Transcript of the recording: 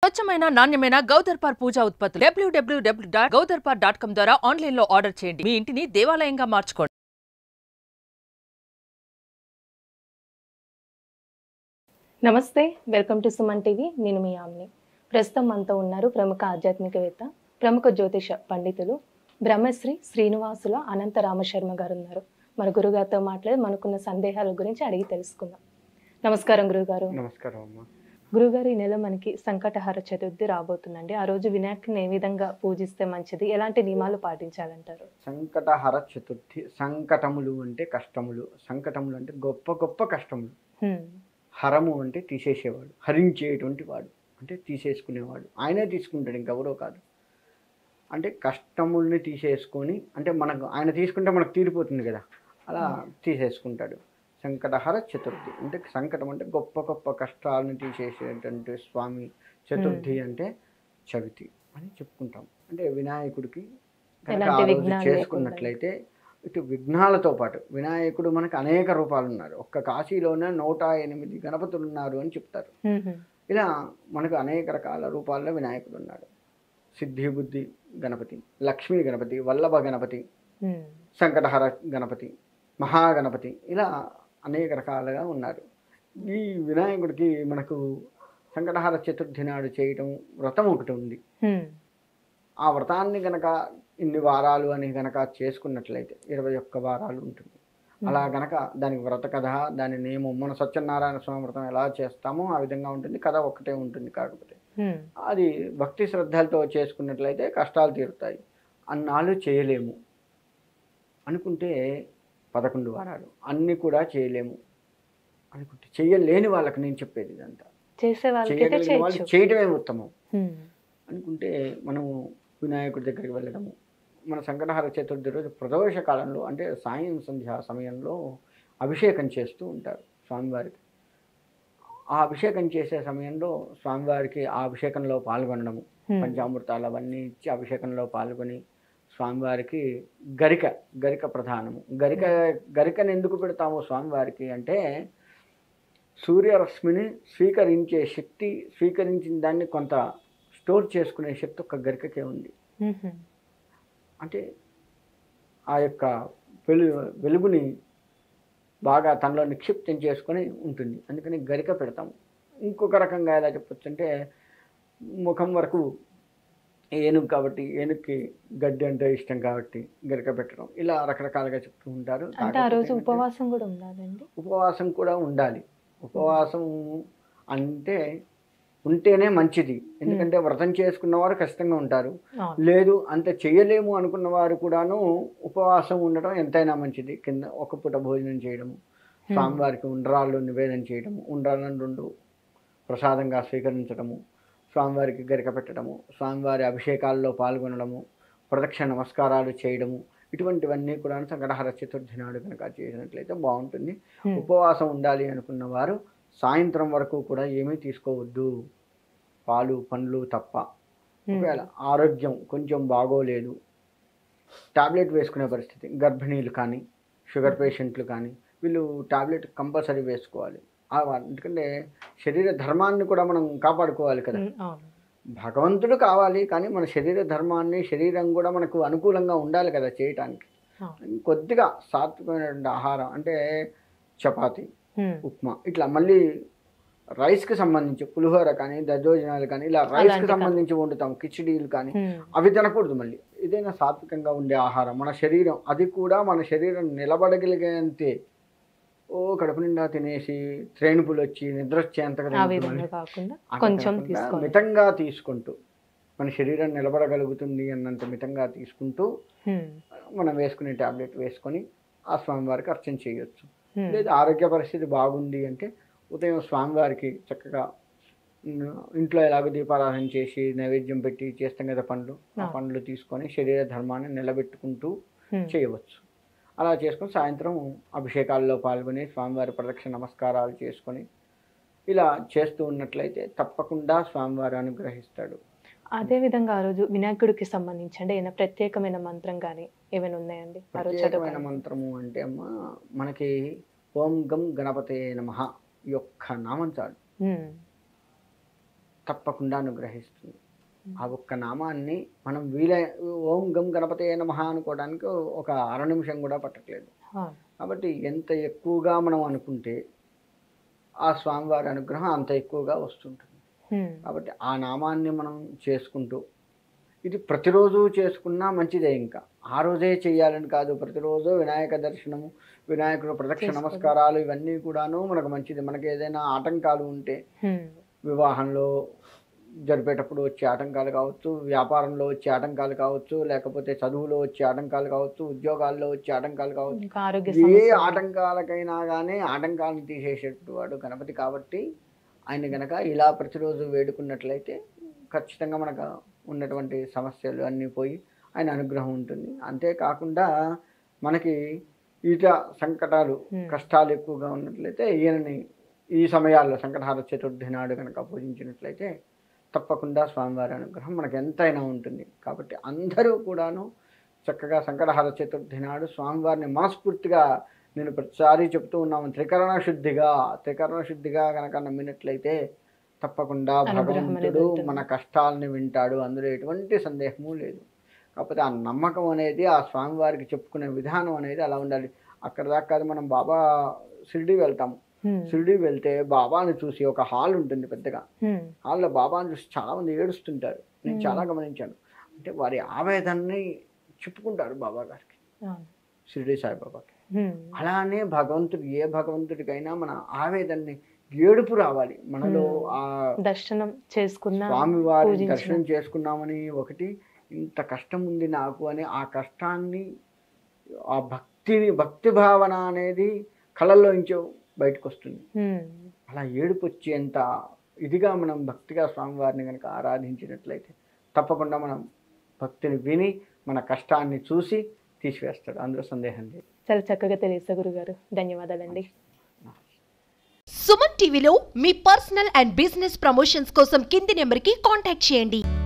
స్వచ్ఛమైన నాణ్యమైన గౌదర్పార్ పూజా ఉత్పత్తులు డబ్ల్యూడబ్ల్యూడబ్ల్యూ డాట్ గౌదర్పార్ డాట్ కామ్ ద్వారా ఆన్లైన్ లో ఆర్డర్ చేయండి మీ ఇంటిని దేవాలయంగా మార్చుకోండి నమస్తే వెల్కమ్ టు సుమన్ టీవీ నేను మీ ఆమ్ని ప్రస్తుతం మనతో ఉన్నారు ప్రముఖ ఆధ్యాత్మికవేత్త ప్రముఖ జ్యోతిష పండితులు బ్రహ్మశ్రీ శ్రీనివాసుల అనంత రామశర్మ గారు ఉన్నారు మన గురుగారితో మాట్లాడి మనకున్న సందేహాల గురించి అడిగి తెలుసుకుందాం నమస్కారం గురుగారు నమస్కారం అమ్మ గురుగారు ఈ నెల మనకి సంకటహార చతుర్థి రాబోతుందండి ఆ రోజు వినాయకుని ఏ విధంగా పూజిస్తే మంచిది ఎలాంటి నియమాలు పాటించాలంటారు సంకటహర చతుర్థి సంకటములు అంటే కష్టములు సంకటములు అంటే గొప్ప గొప్ప కష్టములు హ్మ్. హరము అంటే తీసేసేవాడు హరించేటువంటి వాడు అంటే తీసేసుకునేవాడు ఆయనే తీసుకుంటాడు ఇంకెవరో కాదు అంటే కష్టముల్ని తీసేసుకొని అంటే మనకు ఆయన తీసుకుంటే మనకు తీరిపోతుంది కదా అలా తీసేసుకుంటాడు సంకటహర చతుర్థి అంటే సంకటం అంటే గొప్ప గొప్ప కష్టాలను తీసేసేటువంటి స్వామి చతుర్థి అంటే చవితి అని చెప్పుకుంటాం అంటే వినాయకుడికి కనుక ఎలాంటి ఆ రోజు విఘ్నాలు చేసుకున్నట్లయితే ఇటు విఘ్నాలతో పాటు వినాయకుడు మనకు అనేక రూపాలు ఉన్నారు ఒక్క కాశీలోనే నూట ఎనిమిది గణపతులు ఉన్నారు అని చెప్తారు హ్మ్ హ్మ్. ఇలా మనకు అనేక రకాల రూపాల్లో వినాయకుడు ఉన్నాడు సిద్ధి బుద్ధి గణపతి లక్ష్మీ గణపతి వల్లభ గణపతి హ్మ్. సంకటహర గణపతి మహాగణపతి ఇలా అనేక రకాలుగా ఉన్నారు ఈ వినాయకుడికి మనకు సంకటహర చతుర్థి నాడు చేయటం వ్రతం ఒకటి ఉంది హ్మ్. ఆ వ్రతాన్ని గనక ఇన్ని వారాలు అని గనక చేసుకున్నట్లయితే ఇరవై ఒక్క వారాలు ఉంటుంది అలా గనక దానికి వ్రత కథ దాని నియమం మన సత్యనారాయణ స్వామి వ్రతం ఎలా చేస్తామో ఆ విధంగా ఉంటుంది కథ ఒక్కటే ఉంటుంది కాకపోతే హ్మ్. అది భక్తి శ్రద్ధలతో చేసుకున్నట్లయితే కష్టాలు తీరుతాయి అన్నాళ్ళు చేయలేము అనుకుంటే పదకొండు వారాలు అన్నీ కూడా చేయలేము అనుకుంటే చేయలేని వాళ్ళకి నేను చెప్పేది ఇదంతా చేసే వాళ్ళకైతే చేయగలిగిన వాళ్ళు చేయొచ్చు చేయటమే ఉత్తమం హ్మ్. అనుకుంటే మనము వినాయకుడి దగ్గరికి వెళ్ళడము మన సంకటహార చతుర్థి రోజు ప్రదోష కాలంలో అంటే సాయం సంధ్యా సమయంలో అభిషేకం చేస్తూ ఉంటారు స్వామివారికి ఆ అభిషేకం చేసే సమయంలో స్వామివారికి ఆ అభిషేకంలో పాల్గొనడము హ్మ్. పంచామృతాలు అవన్నీ ఇచ్చి అభిషేకంలో పాల్గొని స్వామివారికి గరిక గరిక ప్రధానము గరిక గరికను ఎందుకు పెడతాము స్వామివారికి అంటే సూర్యరశ్మిని స్వీకరించే శక్తి స్వీకరించిన దాన్ని కొంత స్టోర్ చేసుకునే శక్తి ఒక గరికకే ఉంది హ్మ్ హ్మ్. అంటే ఆ యొక్క వెలు వెలుగుని బాగా తనలో నిక్షిప్తం చేసుకొని ఉంటుంది అందుకని గరిక పెడతాము ఇంకొక రకంగా ఎలా చెప్పొచ్చు అంటే ముఖం వరకు ఏనుగు కాబట్టి ఏనుగుకి గడ్డి అంటే ఇష్టం కాబట్టి గరిక పెట్టడం ఇలా రకరకాలుగా చెప్తూ ఉంటారు అంటే ఆ కాకపోతే రోజు ఏంటంటే ఉపవాసం కూడా ఉండాలండి ఉపవాసం కూడా ఉండాలి ఉపవాసం అంటే ఉంటేనే మంచిది ఎందుకంటే వ్రతం చేసుకున్నవారు ఖచ్చితంగా ఉంటారు అవును. లేదు అంత చేయలేము అనుకున్న వారు కూడాను ఉపవాసం ఉండటం ఎంతైనా మంచిది కింద ఒక పూట భోజనం చేయడము స్వామివారికి ఉండ్రాళ్ళు నివేదన చేయడము ఉండ్రాళ్ళను రెండు ప్రసాదంగా స్వీకరించడము స్వామివారికి గరిక పెట్టడము స్వామివారి అభిషేకాల్లో పాల్గొనడము ప్రదక్షిణ నమస్కారాలు చేయడము ఇటువంటివన్నీ కూడా సంకటహర చతుర్థి నాడు కనుక చేసినట్లయితే బాగుంటుంది హ్మ్. ఉపవాసం ఉండాలి అనుకున్న వారు సాయంత్రం వరకు కూడా ఏమీ తీసుకోవద్దు పాలు పండ్లు తప్ప హ్మ్. ఒకవేళ ఆరోగ్యం కొంచెం బాగోలేదు టాబ్లెట్ వేసుకునే పరిస్థితి గర్భిణీలు కానీ షుగర్ పేషెంట్లు కానీ వీళ్ళు టాబ్లెట్ కంపల్సరీ వేసుకోవాలి ఆ వా- ఎందుకంటే శరీర ధర్మాన్ని కూడా మనం కాపాడుకోవాలి కదా హ్మ్. అవును భగవంతుడు కావాలి కానీ మన శరీర ధర్మాన్ని శరీరం కూడా మనకు అనుకూలంగా ఉండాలి కదా చేయటానికి అవును. కొద్దిగా సాత్వికమైనటువంటి ఆహారం అంటే చపాతి హ్మ్. ఉప్మా ఇట్లా మళ్ళీ రైస్కి సంబంధించి పులిహోర కానీ దద్దోజనాలు కానీ ఇలా రైస్కి అలాంటి కాదు. సంబంధించి వండుతాం కిచిడీలు కానీ హ్మ్. అవి తినకూడదు మళ్ళీ ఏదైనా సాత్వికంగా ఉండే ఆహారం మన శరీరం అది కూడా మన శరీరం నిలబడగలిగేంతే ఓ కడుపు నిండా తినేసి త్రేణుపులు వచ్చి నిద్ర వచ్చేంతగా ఆ తినకూడదు విధంగా మళ్ళీ. కాకుండా అట్లా కొంచెం కాకుండా తీసుకోవాలి మితంగా తీసుకుంటూ మన శరీరం నిలబడగలుగుతుంది అన్నంత మితంగా తీసుకుంటూ హ్మ్. మనం వేసుకునే టాబ్లెట్ వేసుకొని ఆ స్వామివారికి అర్చన చేయొచ్చు హ్మ్. లేదు ఆరోగ్య పరిస్థితి బాగుంది అంటే ఉదయం స్వామివారికి చక్కగా ఉమ్, ఇంట్లో ఎలాగో దీపారాధన చేసి నైవేద్యం పెట్టి చేస్తాం కదా పండ్లు ఆ ఆ. పండ్లు తీసుకొని శరీర ధర్మాన్ని నిలబెట్టుకుంటూ హ్మ్. చేయవచ్చు అలా చేసుకొని సాయంత్రం అభిషేకాల్లో పాల్గొని స్వామివారి ప్రదక్షిణ నమస్కారాలు చేసుకొని ఇలా చేస్తూ ఉన్నట్లయితే తప్పకుండా స్వామివారు అనుగ్రహిస్తాడు అదే విధంగా ఆ రోజు వినాయకుడికి సంబంధించి అంటే ఏమైనా ప్రత్యేకమైన మంత్రం కానీ ఏమైనా ఉన్నాయండి ఆ రోజు ప్రత్యేకమైన చదవడానికి? మంత్రము అంటే అమ్మ మనకి ఓం గం గణపతే నమ ఈ ఒక్క నామం చాలు హ్మ్. తప్పకుండా అనుగ్రహిస్తుంది ఆ ఒక్క నామాన్ని మనం వీలై ఓం గం గణపతే నమః అనుకోవడానికి ఒక అర నిమిషం కూడా పట్టట్లేదు అవును. కాబట్టి ఎంత ఎక్కువగా మనం అనుకుంటే ఆ స్వామివారి అనుగ్రహం అంత ఎక్కువగా వస్తుంటుంది హ్మ్. కాబట్టి ఆ నామాన్ని మనం చేసుకుంటూ ఇది ప్రతిరోజు చేసుకున్నా మంచిదే ఇంకా ఆ రోజే చేయాలని కాదు ప్రతిరోజు వినాయక దర్శనము వినాయకుడు ప్రదక్షిణ చేసుకోవాలి. నమస్కారాలు ఇవన్నీ కూడాను మనకు మంచిది మనకి ఏదైనా ఆటంకాలు ఉంటే హ్మ్. వివాహంలో జరిపేటప్పుడు వచ్చే ఆటంకాలు కావచ్చు వ్యాపారంలో వచ్చే ఆటంకాలు కావచ్చు లేకపోతే చదువులో వచ్చే ఆటంకాలు కావచ్చు ఉద్యోగాల్లో వచ్చే ఆటంకాలు కావచ్చు ఇంకా ఆరోగ్య ఏ సమస్యలు. ఆటంకాలకైనా కానీ ఆటంకాలను తీసేసేటువంటి వాడు గణపతి కాబట్టి ఆయన గనక ఇలా ప్రతిరోజు వేడుకున్నట్లయితే ఖచ్చితంగా మనకు ఉన్నటువంటి సమస్యలు అన్నీ పోయి ఆయన అనుగ్రహం ఉంటుంది అంతేకాకుండా మనకి ఈట సంకటాలు Hmm. కష్టాలు ఎక్కువగా ఉన్నట్లయితే ఈయనని ఈ సమయాల్లో సంకటహార చతుర్థి నాడు కనుక పూజించినట్లయితే తప్పకుండా స్వామివారి అనుగ్రహం మనకు ఎంతైనా ఉంటుంది కాబట్టి అందరూ కూడాను చక్కగా సంకటహార చతుర్థి నాడు స్వామివారిని మనస్ఫూర్తిగా నేను ప్రతిసారి చెప్తూ ఉన్నాము త్రికరణ శుద్ధిగా త్రికరణ శుద్ధిగా కనుక నమ్మినట్లయితే తప్పకుండా అనుగ్రహం అనేది భగవంతుడు ఉంటుంది. మన కష్టాలని వింటాడు అందులో ఎటువంటి సందేహము లేదు కాకపోతే ఆ నమ్మకం అనేది ఆ స్వామివారికి చెప్పుకునే విధానం అనేది అలా ఉండాలి అక్కడ దాకా కాదు మనం బాబా షిరిడి వెళ్తాము హ్మ్. షిరిడి వెళ్తే బాబాని చూసి ఒక హాల్ ఉంటుంది పెద్దగా హ్మ్. హాల్లో బాబాని చూసి చాలా మంది ఏడుస్తుంటారు నేను Hmm. చాలా గమనించాను అంటే వారి ఆవేదనని చెప్పుకుంటారు బాబా గారికి అవును. షిరిడి సాయిబాబాకి హ్మ్. అలానే భగవంతుడు ఏ భగవంతుడికైనా మన ఆవేదనని ఏడుపు రావాలి మనలో Hmm. ఆ దర్శనం చేసుకున్న స్వామివారి పూజించిన. దర్శనం చేసుకున్నామని ఒకటి ఇంత కష్టం ఉంది నాకు అని ఆ కష్టాన్ని ఆ భక్తిని భక్తి భావన అనేది కళల్లో ఇంచో బయటకు వస్తుంది హ్మ్. అలా ఏడుపు వచ్చేంత ఇదిగా మనం భక్తిగా స్వామివారిని కనుక ఆరాధించినట్లయితే తప్పకుండా మనం భక్తిని విని మన కష్టాన్ని చూసి తీసివేస్తాడు అందులో సందేహం లేదు చాలా చక్కగా తెలియసా గురుగారు ధన్యవాదాలండి సుమన్ టీవీలో మీ పర్సనల్ అండ్ బిజినెస్ ప్రమోషన్స్ కోసం కింది నెంబర్కి కాంటాక్ట్ చేయండి